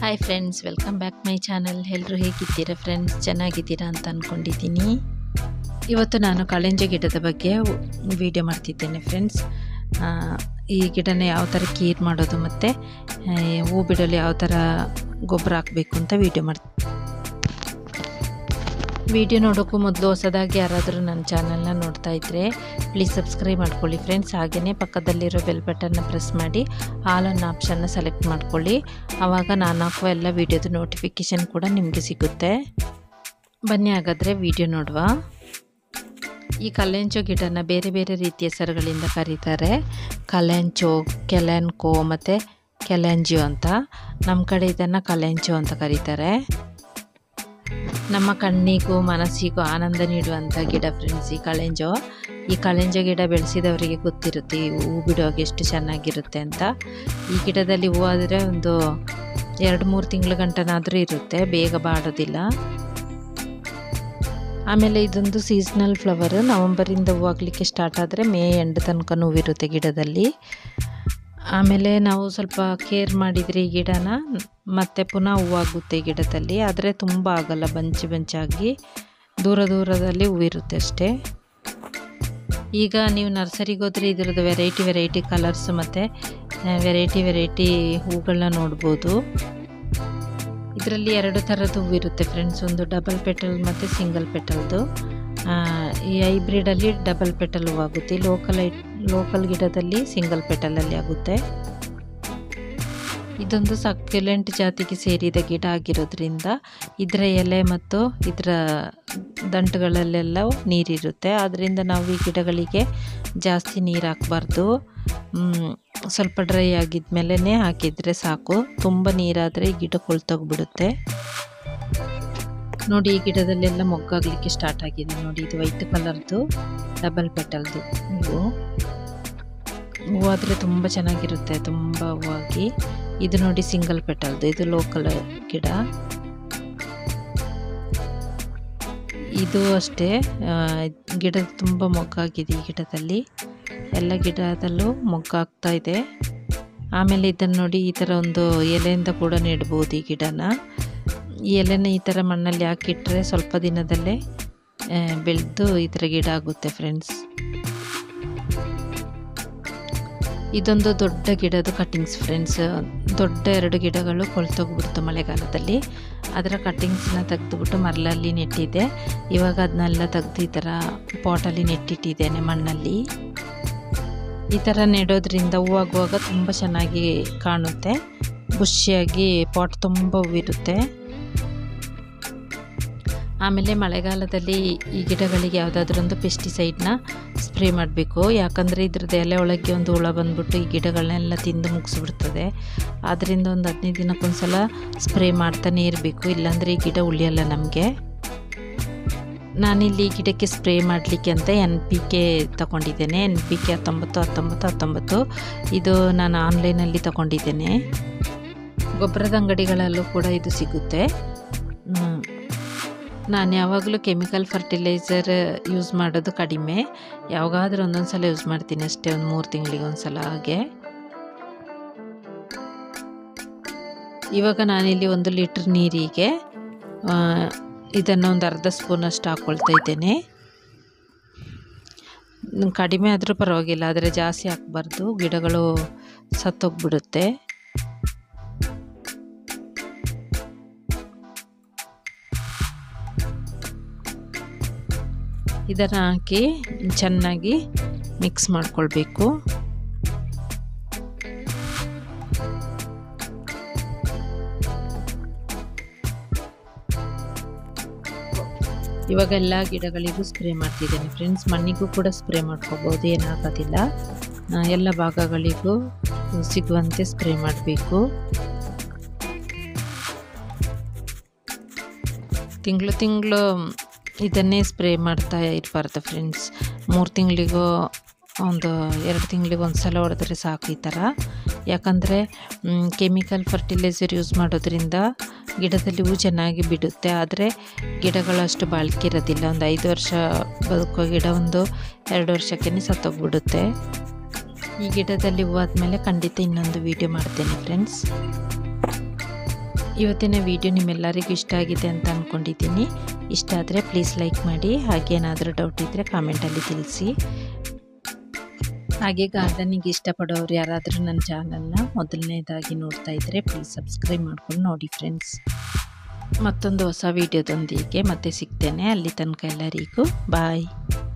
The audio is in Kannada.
hi friends welcome back my channel ಎಲ್ಲರೂ ಹೇಗಿದ್ದೀರಾ ಫ್ರೆಂಡ್ಸ್ ಚೆನ್ನಾಗಿದ್ದೀರಾ ಅಂತ ಅಂದ್ಕೊಂಡಿದ್ದೀನಿ ಇವತ್ತು ನಾನು ಕಾಳೆಂಜ ಗಿಡದ ಬಗ್ಗೆ ವಿಡಿಯೋ ಮಾಡ್ತಿದ್ದೇನೆ ಫ್ರೆಂಡ್ಸ್ ಈ ಗಿಡನ ಯಾವ ಥರ ಕೇರ್ ಮಾಡೋದು ಮತ್ತು ಹೂ ಬಿಡಲು ಯಾವ ಥರ ಗೊಬ್ಬರ ಹಾಕಬೇಕು ಅಂತ ವಿಡಿಯೋ ಮಾಡ್ತೀನಿ ವಿಡಿಯೋ ನೋಡೋಕ್ಕೂ ಮೊದಲು ಹೊಸದಾಗಿ ಯಾರಾದರೂ ನನ್ನ ಚಾನಲ್ನ ನೋಡ್ತಾ ಇದ್ದರೆ ಪ್ಲೀಸ್ ಸಬ್ಸ್ಕ್ರೈಬ್ ಮಾಡ್ಕೊಳ್ಳಿ ಫ್ರೆಂಡ್ಸ್ ಹಾಗೆಯೇ ಪಕ್ಕದಲ್ಲಿರೋ ಬೆಲ್ ಬಟನ್ನ ಪ್ರೆಸ್ ಮಾಡಿ ಆಲ್ ಅನ್ನೋ ಆಪ್ಷನ್ನ ಸೆಲೆಕ್ಟ್ ಮಾಡ್ಕೊಳ್ಳಿ ಆವಾಗ ನಾನು ಹಾಕುವ ಎಲ್ಲ ವೀಡಿಯೋದ ನೋಟಿಫಿಕೇಷನ್ ಕೂಡ ನಿಮಗೆ ಸಿಗುತ್ತೆ ಬನ್ನಿ ಹಾಗಾದರೆ ವಿಡಿಯೋ ನೋಡುವ ಈ ಕಲೆಂಚೋ ಗಿಡನ ಬೇರೆ ಬೇರೆ ರೀತಿಯ ಹೆಸರುಗಳಿಂದ ಕರೀತಾರೆ ಕಲೆಂಚೋ ಕೆಲೆನ್ಕೋ ಮತ್ತು ಕೆಲೆಂಜಿಯೋ ಅಂತ ನಮ್ಮ ಕಡೆ ಇದನ್ನು ಕಲೆಂಚೋ ಅಂತ ಕರೀತಾರೆ ನಮ್ಮ ಕಣ್ಣಿಗೂ ಮನಸ್ಸಿಗೂ ಆನಂದ ನೀಡುವಂಥ ಗಿಡ ಫ್ರೆಂಡ್ಸ್ ಈ ಕಳೆಂಜೋ ಈ ಕಳೆಂಜೋ ಗಿಡ ಬೆಳೆಸಿದವರಿಗೆ ಗೊತ್ತಿರುತ್ತೆ ಈ ಹೂ ಬಿಡುವಾಗ ಎಷ್ಟು ಚೆನ್ನಾಗಿರುತ್ತೆ ಅಂತ ಈ ಗಿಡದಲ್ಲಿ ಹೂ ಆದರೆ ಒಂದು ಎರಡು ಮೂರು ತಿಂಗಳ ಗಂಟನಾದರೂ ಇರುತ್ತೆ ಬೇಗ ಬಾಡೋದಿಲ್ಲ ಆಮೇಲೆ ಇದೊಂದು ಸೀಸ್ನಲ್ ಫ್ಲವರ್ ನವಂಬರಿಂದ ಹೂ ಆಗಲಿಕ್ಕೆ ಸ್ಟಾರ್ಟ್ ಆದರೆ ಮೇ ಎಂಡ್ ತನಕ ಹೂವಿರುತ್ತೆ ಗಿಡದಲ್ಲಿ ಆಮೇಲೆ ನಾವು ಸ್ವಲ್ಪ ಕೇರ್ ಮಾಡಿದರೆ ಈ ಗಿಡನ ಮತ್ತೆ ಪುನಃ ಹೂವಾಗುತ್ತೆ ಈ ಗಿಡದಲ್ಲಿ ಆದರೆ ತುಂಬ ಆಗಲ್ಲ ಬಂಚು ಬಂಚಾಗಿ ದೂರ ದೂರದಲ್ಲಿ ಹೂವಿರುತ್ತೆ ಅಷ್ಟೇ ಈಗ ನೀವು ನರ್ಸರಿಗೆ ಹೋದರೆ ಇದರದ್ದು ವೆರೈಟಿ ವೆರೈಟಿ ಕಲರ್ಸ್ ಮತ್ತು ವೆರೈಟಿ ವೆರೈಟಿ ಹೂಗಳನ್ನ ನೋಡ್ಬೋದು ಇದರಲ್ಲಿ ಎರಡು ಥರದ್ದು ಹೂವಿರುತ್ತೆ ಫ್ರೆಂಡ್ಸ್ ಒಂದು ಡಬಲ್ ಪೆಟಲ್ ಮತ್ತು ಸಿಂಗಲ್ ಪೆಟಲ್ದು ಈ ಹೈಬ್ರಿಡಲ್ಲಿ ಡಬಲ್ ಪೆಟಲ್ ಹೂವಾಗುತ್ತೆ ಲೋಕಲ್ ಐ ಲೋಕಲ್ ಗಿಡದಲ್ಲಿ ಸಿಂಗಲ್ ಪೆಟಲಲ್ಲಿ ಆಗುತ್ತೆ ಇದೊಂದು ಸಕ್ಯುಲೆಂಟ್ ಜಾತಿಗೆ ಸೇರಿದ ಗಿಡ ಆಗಿರೋದ್ರಿಂದ ಇದರ ಎಲೆ ಮತ್ತು ಇದರ ದಂಟುಗಳಲ್ಲೆಲ್ಲ ನೀರಿರುತ್ತೆ ಆದ್ದರಿಂದ ನಾವು ಈ ಗಿಡಗಳಿಗೆ ಜಾಸ್ತಿ ನೀರು ಹಾಕಬಾರ್ದು ಸ್ವಲ್ಪ ಡ್ರೈ ಆಗಿದ ಮೇಲೇ ಹಾಕಿದರೆ ಸಾಕು ತುಂಬ ನೀರಾದರೆ ಈ ಗಿಡ ಕೊಳ್ತೋಗ್ಬಿಡುತ್ತೆ ನೋಡಿ ಈ ಗಿಡದಲ್ಲೆಲ್ಲ ಮೊಗ್ಗಾಗಲಿಕ್ಕೆ ಸ್ಟಾರ್ಟ್ ಆಗಿದೆ ನೋಡಿ ಇದು ವೈಟ್ ಕಲರ್ದು ಡಬಲ್ ಪೆಟಲ್ದು ಹೂವು ಹೂವಾದರೆ ತುಂಬ ಚೆನ್ನಾಗಿರುತ್ತೆ ತುಂಬ ಹೂವಾಗಿ ಇದು ನೋಡಿ ಸಿಂಗಲ್ ಪೆಟಲ್ದು ಇದು ಲೋಕಲ್ ಗಿಡ ಇದು ಅಷ್ಟೇ ಗಿಡ ತುಂಬ ಮೊಗ್ಗಾಗಿದೆ ಈ ಗಿಡದಲ್ಲಿ ಎಲ್ಲ ಗಿಡದಲ್ಲೂ ಮೊಗ್ಗಾಗ್ತಾ ಇದೆ ಆಮೇಲೆ ಇದನ್ನು ನೋಡಿ ಈ ಥರ ಒಂದು ಎಲೆಯಿಂದ ಕೂಡ ನೆಡ್ಬೋದು ಈ ಗಿಡನ ಈ ಎಲೆನ ಈ ಥರ ಮಣ್ಣಲ್ಲಿ ಹಾಕಿಟ್ರೆ ಸ್ವಲ್ಪ ದಿನದಲ್ಲೇ ಬೆಳೆದು ಈ ಥರ ಗಿಡ ಆಗುತ್ತೆ ಫ್ರೆಂಡ್ಸ್ ಇದೊಂದು ದೊಡ್ಡ ಗಿಡದ ಕಟ್ಟಿಂಗ್ಸ್ ಫ್ರೆಂಡ್ಸ್ ದೊಡ್ಡ ಎರಡು ಗಿಡಗಳು ಕೊಳ್ತೋಗ್ಬಿಡ್ತು ಮಳೆಗಾಲದಲ್ಲಿ ಅದರ ಕಟ್ಟಿಂಗ್ಸ್ನ ತೆಗೆದುಬಿಟ್ಟು ಮರಳಲ್ಲಿ ನೆಟ್ಟಿದ್ದೆ ಇವಾಗ ಅದನ್ನೆಲ್ಲ ತೆಗೆದು ಈ ಥರ ಪಾಟಲ್ಲಿ ನೆಟ್ಟಿಟ್ಟಿದ್ದೇನೆ ಮಣ್ಣಲ್ಲಿ ಈ ಥರ ನೆಡೋದ್ರಿಂದ ಹೂವಾಗುವಾಗ ತುಂಬ ಚೆನ್ನಾಗಿ ಕಾಣುತ್ತೆ ಖುಷಿಯಾಗಿ ಪಾಟ್ ತುಂಬ ಹೂವಿರುತ್ತೆ ಆಮೇಲೆ ಮಳೆಗಾಲದಲ್ಲಿ ಈ ಗಿಡಗಳಿಗೆ ಯಾವುದಾದ್ರೂ ಒಂದು ಪೆಸ್ಟಿಸೈಡ್ನ ಸ್ಪ್ರೇ ಮಾಡಬೇಕು ಯಾಕಂದರೆ ಇದ್ರದ್ದು ಎಲೆ ಒಳಗೆ ಒಂದು ಹುಳ ಬಂದ್ಬಿಟ್ಟು ಈ ಗಿಡಗಳನ್ನೆಲ್ಲ ತಿಂದು ಮುಗಿಸ್ಬಿಡ್ತದೆ ಆದ್ದರಿಂದ ಒಂದು ಹದಿನೈದು ದಿನಕ್ಕೊಂದ್ಸಲ ಸ್ಪ್ರೇ ಮಾಡ್ತಾನೆ ಇರಬೇಕು ಇಲ್ಲಾಂದರೆ ಈ ಗಿಡ ಉಳಿಯಲ್ಲ ನಮಗೆ ನಾನಿಲ್ಲಿ ಈ ಗಿಡಕ್ಕೆ ಸ್ಪ್ರೇ ಮಾಡಲಿಕ್ಕೆ ಅಂತ ಎನ್ ಪಿ ಕೆ ತಗೊಂಡಿದ್ದೇನೆ ಎನ್ ಪಿ ಕೆ ಹತ್ತೊಂಬತ್ತು ಹತ್ತೊಂಬತ್ತು ಹತ್ತೊಂಬತ್ತು ಇದು ನಾನು ಆನ್ಲೈನಲ್ಲಿ ತಗೊಂಡಿದ್ದೇನೆ ಗೊಬ್ಬರದ ಅಂಗಡಿಗಳಲ್ಲೂ ಕೂಡ ಇದು ಸಿಗುತ್ತೆ ನಾನು ಯಾವಾಗಲೂ ಕೆಮಿಕಲ್ ಫರ್ಟಿಲೈಸರ್ ಯೂಸ್ ಮಾಡೋದು ಕಡಿಮೆ ಯಾವಾಗಾದ್ರೂ ಒಂದೊಂದು ಸಲ ಯೂಸ್ ಮಾಡ್ತೀನಿ ಅಷ್ಟೇ ಒಂದು ಮೂರು ತಿಂಗಳಿಗೆ ಒಂದು ಸಲ ಹಾಗೆ ಇವಾಗ ನಾನಿಲ್ಲಿ ಒಂದು ಲೀಟ್ರ್ ನೀರಿಗೆ ಇದನ್ನು ಒಂದು ಅರ್ಧ ಸ್ಪೂನಷ್ಟು ಹಾಕ್ಕೊಳ್ತಾ ಇದ್ದೇನೆ ಕಡಿಮೆ ಆದರೂ ಪರವಾಗಿಲ್ಲ ಆದರೆ ಜಾಸ್ತಿ ಹಾಕಬಾರ್ದು ಗಿಡಗಳು ಸತ್ತೋಗ್ಬಿಡುತ್ತೆ ಇದನ್ನು ಹಾಕಿ ಚೆನ್ನಾಗಿ ಮಿಕ್ಸ್ ಮಾಡಿಕೊಳ್ಬೇಕು ಇವಾಗ ಎಲ್ಲ ಗಿಡಗಳಿಗೂ ಸ್ಪ್ರೇ ಮಾಡ್ತಿದ್ದೇನೆ ಫ್ರೆಂಡ್ಸ್ ಮಣ್ಣಿಗೂ ಕೂಡ ಸ್ಪ್ರೇ ಮಾಡ್ಕೋಬೋದು ಏನಾಗೋದಿಲ್ಲ ಎಲ್ಲ ಭಾಗಗಳಿಗೂ ಸಿಗುವಂತೆ ಸ್ಪ್ರೇ ಮಾಡಬೇಕು ತಿಂಗಳು ತಿಂಗಳು ಇದನ್ನೇ ಸ್ಪ್ರೇ ಮಾಡ್ತಾ ಇರಬಾರ್ದು ಫ್ರೆಂಡ್ಸ್ ಮೂರು ತಿಂಗಳಿಗೋ ಒಂದು ಎರಡು ತಿಂಗಳಿಗೆ ಒಂದು ಸಲ ಹೊಡೆದ್ರೆ ಸಾಕು ಈ ಥರ ಯಾಕಂದರೆ ಕೆಮಿಕಲ್ ಫರ್ಟಿಲೈಸರ್ ಯೂಸ್ ಮಾಡೋದ್ರಿಂದ ಗಿಡದಲ್ಲಿ ಹೂ ಚೆನ್ನಾಗಿ ಬಿಡುತ್ತೆ ಆದರೆ ಗಿಡಗಳಷ್ಟು ಬಾಳಿಕೆ ಇರೋದಿಲ್ಲ ಒಂದು ಐದು ವರ್ಷ ಬದುಕೋ ಗಿಡ ಒಂದು ಎರಡು ವರ್ಷಕ್ಕೇ ಸತ್ತೋಗ್ಬಿಡುತ್ತೆ ಈ ಗಿಡದಲ್ಲಿ ಹೂ ಆದಮೇಲೆ ಖಂಡಿತ ಇನ್ನೊಂದು ವೀಡಿಯೋ ಮಾಡ್ತೇನೆ ಫ್ರೆಂಡ್ಸ್ ಇವತ್ತಿನ ವಿಡಿಯೋ ನಿಮ್ಮೆಲ್ಲರಿಗೂ ಇಷ್ಟ ಆಗಿದೆ ಅಂತ ಅಂದ್ಕೊಂಡಿದ್ದೀನಿ ಇಷ್ಟ ಆದರೆ ಪ್ಲೀಸ್ ಲೈಕ್ ಮಾಡಿ ಹಾಗೇನಾದರೂ ಡೌಟ್ ಇದ್ದರೆ ಕಾಮೆಂಟಲ್ಲಿ ತಿಳಿಸಿ ಹಾಗೆ ಗಾರ್ಡನಿಗೆ ಇಷ್ಟಪಡೋರು ಯಾರಾದರೂ ನನ್ನ ಚಾನಲ್ನ ಮೊದಲನೇದಾಗಿ ನೋಡ್ತಾ ಇದ್ದರೆ ಪ್ಲೀಸ್ ಸಬ್ಸ್ಕ್ರೈಬ್ ಮಾಡ್ಕೊಂಡು ನೋಡಿ ಫ್ರೆಂಡ್ಸ್ ಮತ್ತೊಂದು ಹೊಸ ವಿಡಿಯೋದೊಂದಿಗೆ ಮತ್ತೆ ಸಿಗ್ತೇನೆ ಅಲ್ಲಿ ತನಕ ಎಲ್ಲರಿಗೂ ಬಾಯ್